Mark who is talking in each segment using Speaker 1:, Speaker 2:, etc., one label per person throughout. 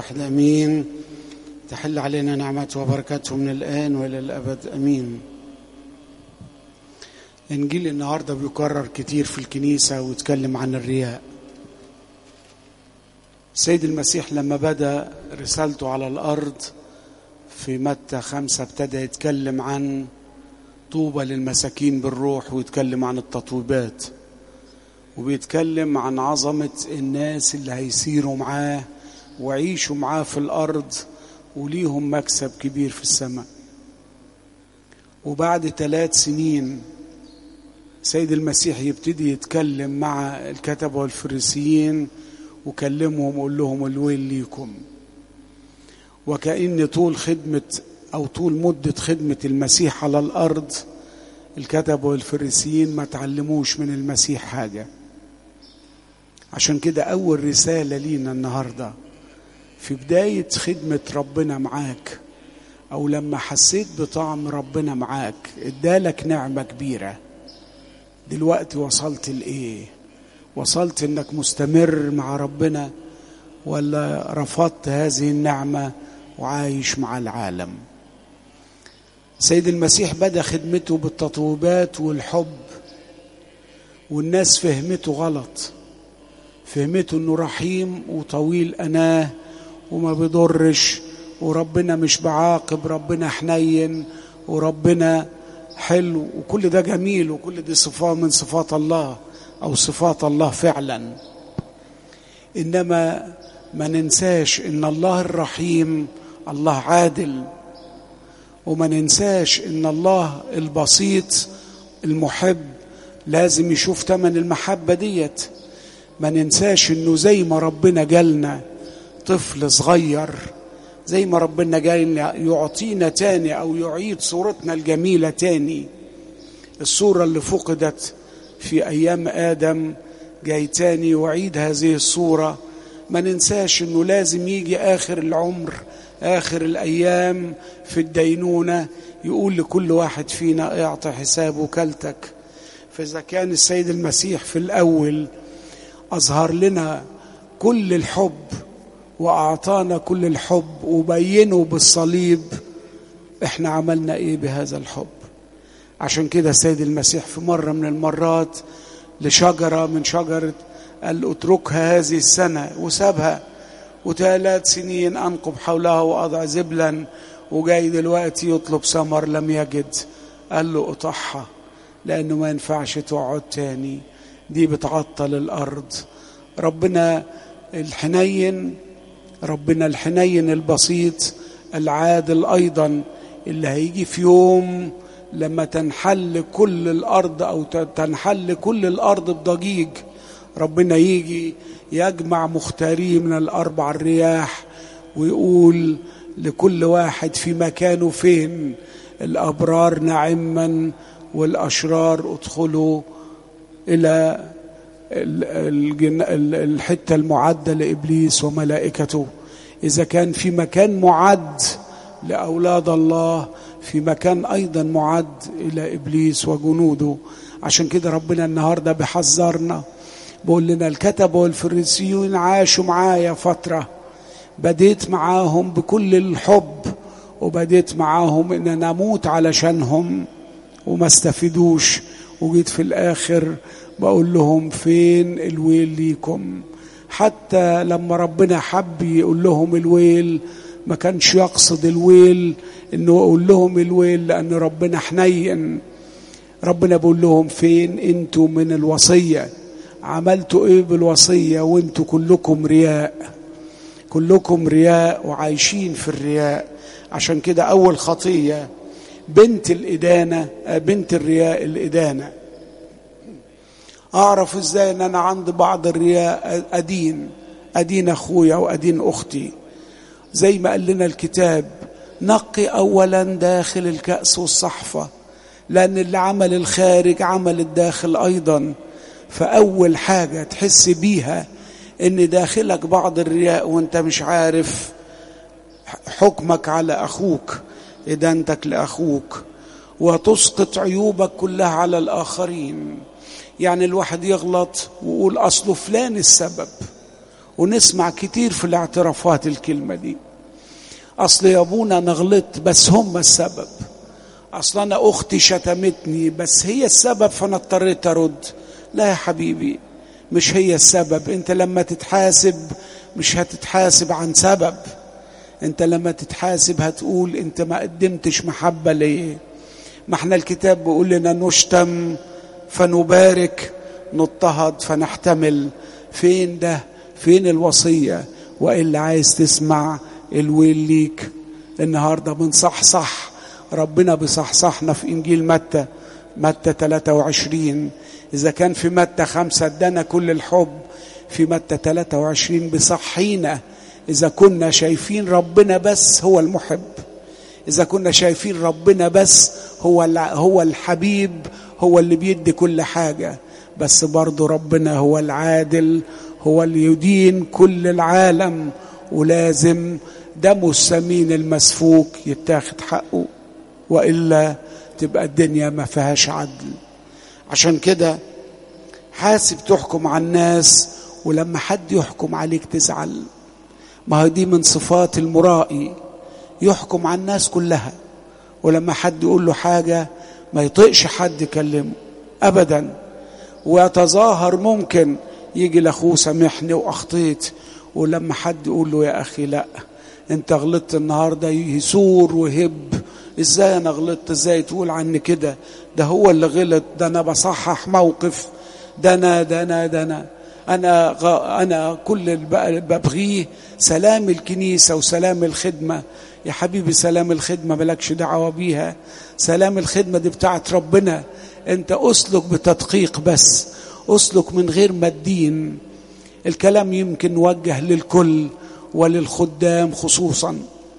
Speaker 1: واحد امين تحل علينا نعمته وبركاته من الان والى الابد امين انجيل النهارده بيكرر كتير في الكنيسه ويتكلم عن الرياء السيد المسيح لما بدا رسالته على الارض في متى خمسة ابتدى يتكلم عن طوبى للمساكين بالروح ويتكلم عن التطويبات وبيتكلم عن عظمة الناس اللي هيسيروا معاه وعيشوا معاه في الأرض وليهم مكسب كبير في السماء وبعد ثلاث سنين سيد المسيح يبتدي يتكلم مع الكتبة والفريسيين وكلمهم وقول لهم الويل ليكم وكأن طول خدمة أو طول مدة خدمة المسيح على الأرض الكتبة والفريسيين ما تعلموش من المسيح حاجة عشان كده أول رسالة لينا النهاردة في بداية خدمة ربنا معاك أو لما حسيت بطعم ربنا معاك ادالك نعمة كبيرة دلوقتي وصلت لإيه وصلت إنك مستمر مع ربنا ولا رفضت هذه النعمة وعايش مع العالم سيد المسيح بدا خدمته بالتطويبات والحب والناس فهمته غلط فهمته انه رحيم وطويل اناه وما بيضرش وربنا مش بعاقب ربنا حنين وربنا حلو وكل ده جميل وكل دي صفات من صفات الله او صفات الله فعلا انما ما ننساش ان الله الرحيم الله عادل وما ننساش ان الله البسيط المحب لازم يشوف تمن المحبة ديت ما ننساش انه زي ما ربنا جالنا طفل صغير زي ما ربنا جالنا يعطينا تاني او يعيد صورتنا الجميلة تاني الصورة اللي فقدت في ايام ادم جاي تاني وعيد هذه الصورة ما ننساش انه لازم يجي اخر العمر آخر الأيام في الدينونة يقول لكل واحد فينا اعطي حساب وكالتك فإذا كان السيد المسيح في الأول أظهر لنا كل الحب وأعطانا كل الحب وبينه بالصليب إحنا عملنا إيه بهذا الحب عشان كده السيد المسيح في مرة من المرات لشجرة من شجرة قال اتركها هذه السنة وسابها وثلاث سنين أنقب حولها وأضع زبلا وجاي دلوقتي يطلب ثمر لم يجد قال له قطعها لأنه ما ينفعش تقعد تاني دي بتعطل الأرض ربنا الحنين ربنا الحنين البسيط العادل أيضا اللي هيجي في يوم لما تنحل كل الأرض أو تنحل كل الأرض بضجيج ربنا يجي يجمع مختاريه من الأربع الرياح ويقول لكل واحد في مكانه فين الأبرار نعما والأشرار ادخلوا إلى الحتة المعدة لإبليس وملائكته إذا كان في مكان معد لأولاد الله في مكان أيضا معد إلى إبليس وجنوده عشان كده ربنا النهاردة بيحذرنا بقول لنا الكتبة والفريسيون عاشوا معايا فترة بديت معاهم بكل الحب وبديت معاهم ان انا اموت علشانهم وما استفيدوش وجيت في الاخر بقول لهم فين الويل ليكم حتى لما ربنا حب يقول لهم الويل ما كانش يقصد الويل انه يقول لهم الويل لان ربنا حنين ربنا بيقول لهم فين انتوا من الوصيه عملتوا ايه بالوصيه وانتوا كلكم رياء كلكم رياء وعايشين في الرياء عشان كده اول خطيه بنت الادانه بنت الرياء الادانه اعرف ازاي ان انا عندي بعض الرياء ادين ادين اخويا وادين اختي زي ما قال لنا الكتاب نقي اولا داخل الكاس والصحفه لان اللي عمل الخارج عمل الداخل ايضا فأول حاجة تحس بيها إن داخلك بعض الرياء وأنت مش عارف حكمك على أخوك إدانتك لأخوك وتسقط عيوبك كلها على الآخرين يعني الواحد يغلط ويقول أصله فلان السبب ونسمع كتير في الاعترافات الكلمة دي أصل يا أبونا أنا غلطت بس هم السبب أصل أنا أختي شتمتني بس هي السبب فأنا اضطريت أرد لا يا حبيبي مش هي السبب أنت لما تتحاسب مش هتتحاسب عن سبب أنت لما تتحاسب هتقول أنت ما قدمتش محبة ليه ما احنا الكتاب بيقول لنا نشتم فنبارك نضطهد فنحتمل فين ده فين الوصية وإلا عايز تسمع الويل ليك النهاردة بنصحصح ربنا بصحصحنا في إنجيل متى متى 23 إذا كان في متى خمسة ادانا كل الحب في متى 23 بصحينا إذا كنا شايفين ربنا بس هو المحب إذا كنا شايفين ربنا بس هو هو الحبيب هو اللي بيدي كل حاجة بس برضه ربنا هو العادل هو اللي يدين كل العالم ولازم دمه الثمين المسفوك يتاخد حقه والا تبقى الدنيا ما فيهاش عدل عشان كده حاسب تحكم على الناس ولما حد يحكم عليك تزعل ما هي دي من صفات المرائي يحكم على الناس كلها ولما حد يقول له حاجه ما يطيقش حد يكلمه ابدا ويتظاهر ممكن يجي لاخوه سامحني واخطيت ولما حد يقول له يا اخي لا انت غلطت النهارده يثور وهب ازاي انا غلطت ازاي تقول عني كده ده هو اللي غلط ده انا بصحح موقف ده انا ده انا ده انا انا غ... انا كل اللي ببغيه سلام الكنيسه وسلام الخدمه يا حبيبي سلام الخدمه مالكش دعوه بيها سلام الخدمه دي بتاعت ربنا انت اسلك بتدقيق بس اسلك من غير ما الدين الكلام يمكن موجه للكل وللخدام خصوصا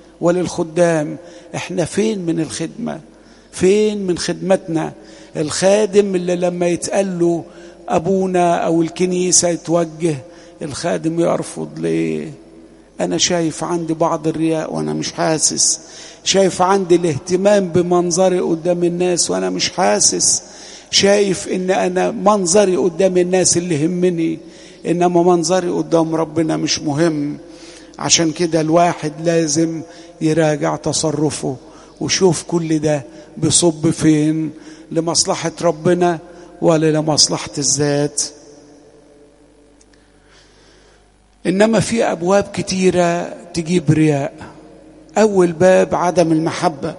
Speaker 1: وللخدام احنا فين من الخدمه فين من خدمتنا الخادم اللي لما يتقال له ابونا او الكنيسه يتوجه الخادم يرفض ليه انا شايف عندي بعض الرياء وانا مش حاسس شايف عندي الاهتمام بمنظري قدام الناس وانا مش حاسس شايف ان انا منظري قدام الناس اللي يهمني انما منظري قدام ربنا مش مهم عشان كده الواحد لازم يراجع تصرفه وشوف كل ده بيصب فين لمصلحة ربنا ولا لمصلحة الذات إنما في أبواب كتيرة تجيب رياء أول باب عدم المحبة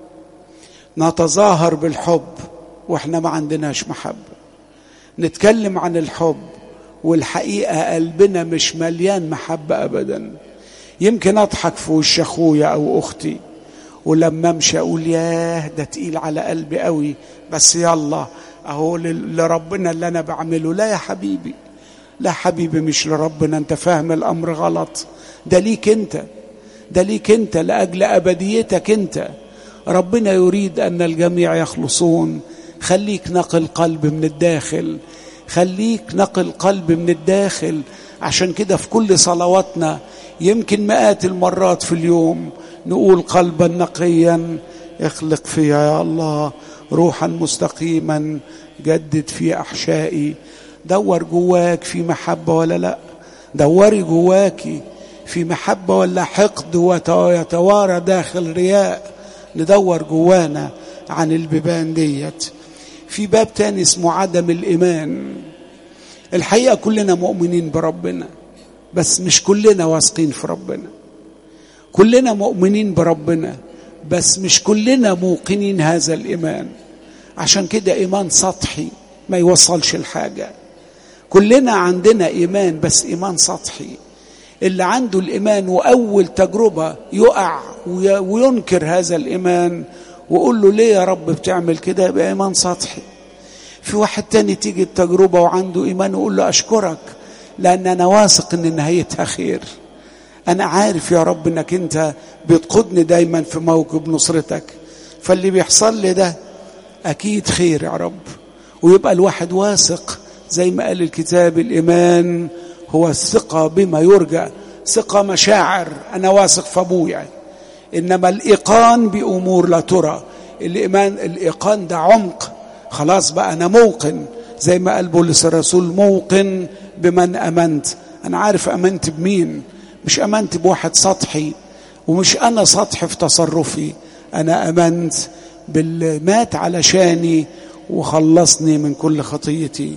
Speaker 1: نتظاهر بالحب وإحنا ما عندناش محبة نتكلم عن الحب والحقيقة قلبنا مش مليان محبة أبدا يمكن أضحك في وش أخويا أو أختي ولما أمشي أقول ياه ده تقيل على قلبي قوي بس يلا أهو لربنا اللي أنا بعمله لا يا حبيبي لا حبيبي مش لربنا أنت فاهم الأمر غلط ده ليك أنت ده ليك أنت لأجل أبديتك أنت ربنا يريد أن الجميع يخلصون خليك نقل قلب من الداخل خليك نقل قلب من الداخل عشان كده في كل صلواتنا يمكن مئات المرات في اليوم نقول قلبا نقيا اخلق فيها يا الله روحا مستقيما جدد في احشائي دور جواك في محبه ولا لا دوري جواكي في محبه ولا حقد ويتوارى داخل رياء ندور جوانا عن البيبان ديت في باب تاني اسمه عدم الايمان الحقيقه كلنا مؤمنين بربنا بس مش كلنا واثقين في ربنا كلنا مؤمنين بربنا بس مش كلنا موقنين هذا الايمان عشان كده ايمان سطحي ما يوصلش لحاجه كلنا عندنا ايمان بس ايمان سطحي اللي عنده الايمان واول تجربه يقع وينكر هذا الايمان وقول له ليه يا رب بتعمل كده يبقى ايمان سطحي في واحد تاني تيجي التجربه وعنده ايمان ويقول له اشكرك لان انا واثق ان نهايتها خير انا عارف يا رب انك انت بتقودني دايما في موكب نصرتك فاللي بيحصل لي ده اكيد خير يا رب ويبقى الواحد واثق زي ما قال الكتاب الايمان هو الثقه بما يرجى ثقه مشاعر انا واثق في ابويا انما الايقان بامور لا ترى الايمان الايقان ده عمق خلاص بقى انا موقن زي ما قال بولس الرسول موقن بمن امنت انا عارف امنت بمين مش امنت بواحد سطحي ومش انا سطحي في تصرفي انا امنت باللي مات علشاني وخلصني من كل خطيتي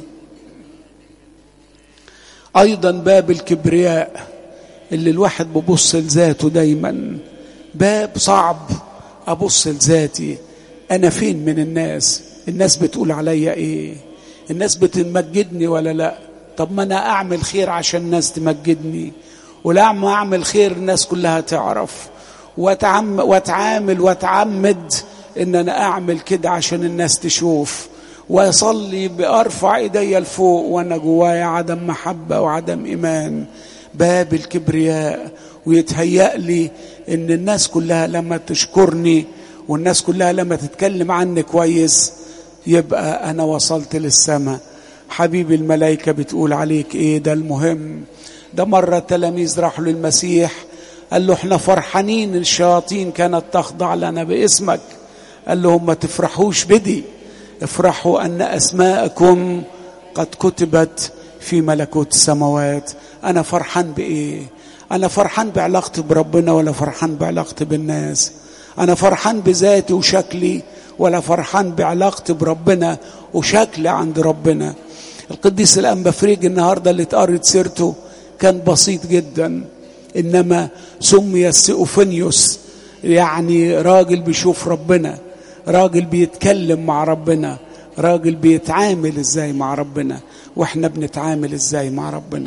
Speaker 1: ايضا باب الكبرياء اللي الواحد ببص لذاته دايما باب صعب ابص لذاتي انا فين من الناس الناس بتقول عليا ايه الناس بتمجدني ولا لا طب ما انا اعمل خير عشان الناس تمجدني ولا ما اعمل خير الناس كلها تعرف واتعم واتعامل واتعمد ان انا اعمل كده عشان الناس تشوف واصلي بارفع ايديا لفوق وانا جوايا عدم محبه وعدم ايمان باب الكبرياء ويتهيأ لي ان الناس كلها لما تشكرني والناس كلها لما تتكلم عني كويس يبقى انا وصلت للسماء حبيبي الملائكه بتقول عليك ايه ده المهم ده مره التلاميذ راحوا للمسيح قال له احنا فرحانين الشياطين كانت تخضع لنا باسمك قال لهم ما تفرحوش بدي افرحوا ان اسماءكم قد كتبت في ملكوت السماوات انا فرحان بايه انا فرحان بعلاقتي بربنا ولا فرحان بعلاقتي بالناس انا فرحان بذاتي وشكلي ولا فرحان بعلاقتي بربنا وشكلي عند ربنا القديس الانبا فريج النهارده اللي اتقرت سيرته كان بسيط جدا انما سمي السيوفينيوس يعني راجل بيشوف ربنا راجل بيتكلم مع ربنا راجل بيتعامل ازاي مع ربنا واحنا بنتعامل ازاي مع ربنا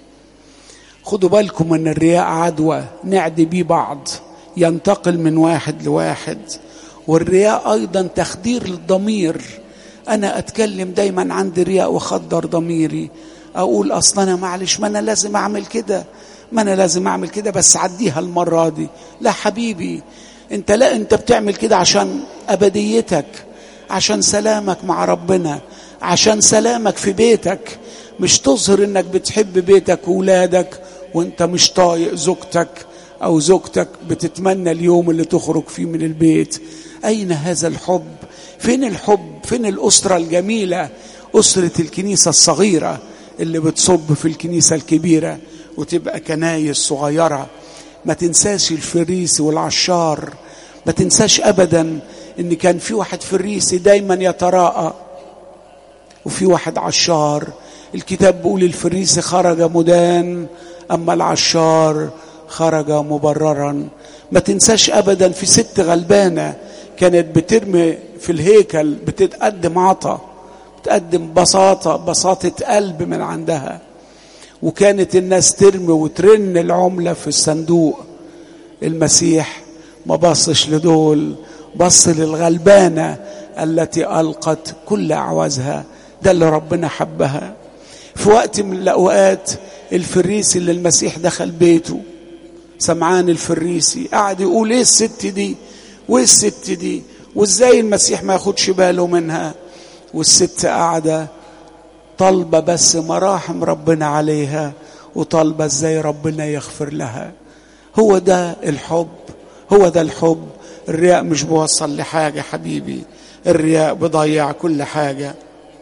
Speaker 1: خدوا بالكم ان الرياء عدوى نعدي بيه بعض ينتقل من واحد لواحد والرياء ايضا تخدير للضمير انا اتكلم دايما عندي رياء واخدر ضميري اقول اصلا انا معلش ما انا لازم اعمل كده ما انا لازم اعمل كده بس عديها المره دي لا حبيبي انت لا انت بتعمل كده عشان ابديتك عشان سلامك مع ربنا عشان سلامك في بيتك مش تظهر انك بتحب بيتك وولادك وانت مش طايق زوجتك او زوجتك بتتمنى اليوم اللي تخرج فيه من البيت اين هذا الحب فين الحب فين الاسره الجميله اسره الكنيسه الصغيره اللي بتصب في الكنيسه الكبيره وتبقى كنايس صغيره ما تنساش الفريسي والعشار ما تنساش ابدا ان كان في واحد فريسي دايما يتراءى وفي واحد عشار الكتاب بيقول الفريسي خرج مدان اما العشار خرج مبررا ما تنساش ابدا في ست غلبانه كانت بترمي في الهيكل بتتقدم عطا بتقدم بساطه بساطه قلب من عندها وكانت الناس ترمي وترن العمله في الصندوق المسيح ما بصش لدول بص للغلبانه التي القت كل اعوازها ده اللي ربنا حبها في وقت من الاوقات الفريسي اللي المسيح دخل بيته سمعان الفريسي قعد يقول ايه الست دي وايه الست دي وازاي المسيح ما ياخدش باله منها والست قاعده طالبه بس مراحم ربنا عليها وطالبه ازاي ربنا يغفر لها هو ده الحب هو ده الحب الرياء مش بوصل لحاجه حبيبي الرياء بضيع كل حاجه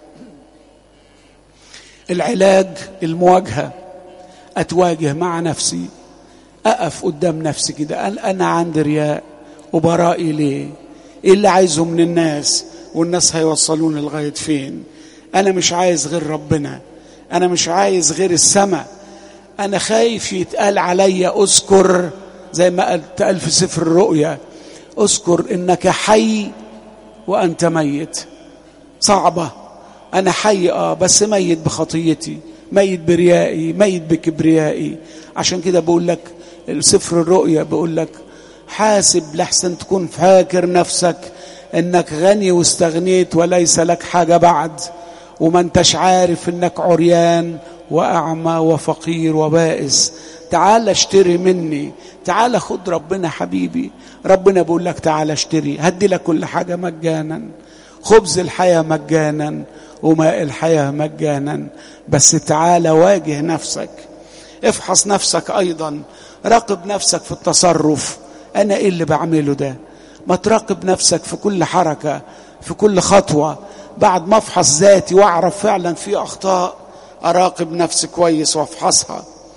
Speaker 1: العلاج المواجهه اتواجه مع نفسي اقف قدام نفسي كده انا عندي رياء وبرائي ليه ايه اللي عايزه من الناس والناس هيوصلوني لغايه فين انا مش عايز غير ربنا انا مش عايز غير السماء انا خايف يتقال عليا اذكر زي ما قال في سفر الرؤيا اذكر انك حي وانت ميت صعبه انا حي اه بس ميت بخطيتي ميت بريائي ميت بكبريائي عشان كده بقول لك سفر الرؤيا بقول لك حاسب لحسن تكون فاكر نفسك انك غني واستغنيت وليس لك حاجه بعد وما انتش عارف انك عريان واعمى وفقير وبائس تعال اشتري مني تعال خد ربنا حبيبي ربنا بيقول لك تعال اشتري هدي لك كل حاجه مجانا خبز الحياه مجانا وماء الحياه مجانا بس تعال واجه نفسك افحص نفسك ايضا راقب نفسك في التصرف انا ايه اللي بعمله ده ما تراقب نفسك في كل حركه في كل خطوه بعد ما افحص ذاتي واعرف فعلا في اخطاء اراقب نفسي كويس وافحصها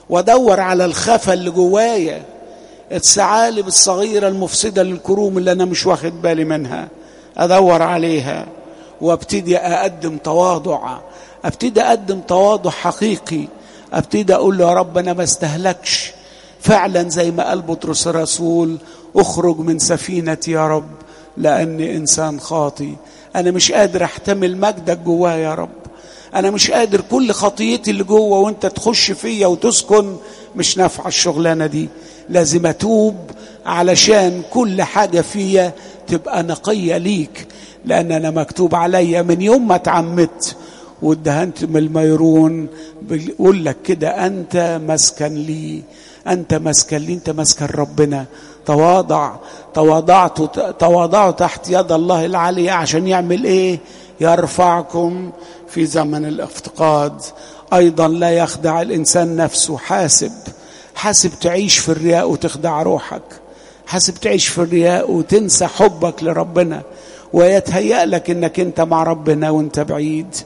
Speaker 1: وادور على الخفا اللي جوايا الثعالب الصغيره المفسده للكروم اللي انا مش واخد بالي منها ادور عليها وابتدي اقدم تواضع ابتدي اقدم تواضع حقيقي ابتدي اقول له يا رب انا ما استهلكش فعلا زي ما قال بطرس الرسول اخرج من سفينتي يا رب لاني انسان خاطي انا مش قادر احتمل مجدك جوايا يا رب انا مش قادر كل خطيتي اللي جوه وانت تخش فيا وتسكن مش نافعه الشغلانه دي لازم اتوب علشان كل حاجه فيا تبقى نقيه ليك لان انا مكتوب عليا من يوم ما اتعمدت وادهنت من الميرون بيقول لك كده انت مسكن لي انت مسكن لي انت مسكن ربنا تواضع تواضعت تواضعوا تحت يد الله العالية عشان يعمل ايه يرفعكم في زمن الافتقاد ايضا لا يخدع الانسان نفسه حاسب حاسب تعيش في الرياء وتخدع روحك حاسب تعيش في الرياء وتنسى حبك لربنا ويتهيأ لك انك انت مع ربنا وانت بعيد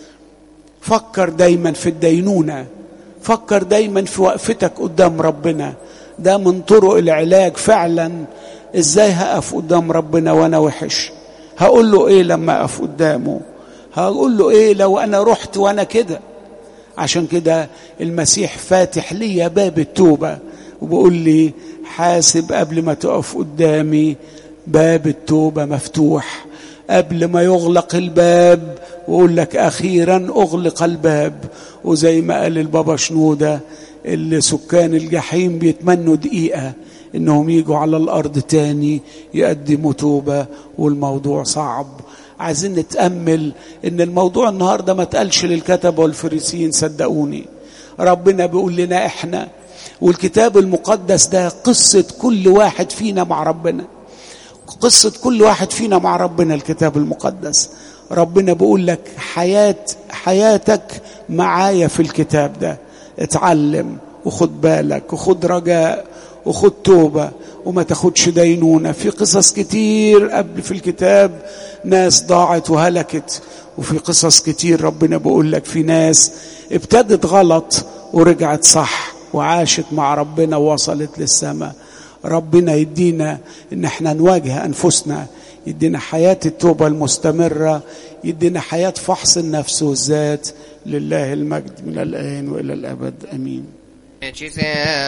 Speaker 1: فكر دايما في الدينونة فكر دايما في وقفتك قدام ربنا ده من طرق العلاج فعلا ازاي هقف قدام ربنا وانا وحش هقول له ايه لما اقف قدامه هقول له ايه لو انا رحت وانا كده عشان كده المسيح فاتح لي باب التوبه وبيقول لي حاسب قبل ما تقف قدامي باب التوبه مفتوح قبل ما يغلق الباب ويقول لك اخيرا اغلق الباب وزي ما قال البابا شنوده اللي سكان الجحيم بيتمنوا دقيقه انهم يجوا على الارض تاني يقدموا توبه والموضوع صعب عايزين نتامل ان الموضوع النهارده ما اتقالش للكتبه والفريسيين صدقوني ربنا بيقول لنا احنا والكتاب المقدس ده قصه كل واحد فينا مع ربنا قصه كل واحد فينا مع ربنا الكتاب المقدس ربنا بيقول لك حياه حياتك معايا في الكتاب ده اتعلم وخد بالك وخد رجاء وخد توبة وما تاخدش دينونة في قصص كتير قبل في الكتاب ناس ضاعت وهلكت وفي قصص كتير ربنا بيقول لك في ناس ابتدت غلط ورجعت صح وعاشت مع ربنا ووصلت للسماء ربنا يدينا ان احنا نواجه انفسنا يدينا حياة التوبة المستمرة يدينا حياة فحص النفس والذات لله المجد من الآن وإلى الأبد أمين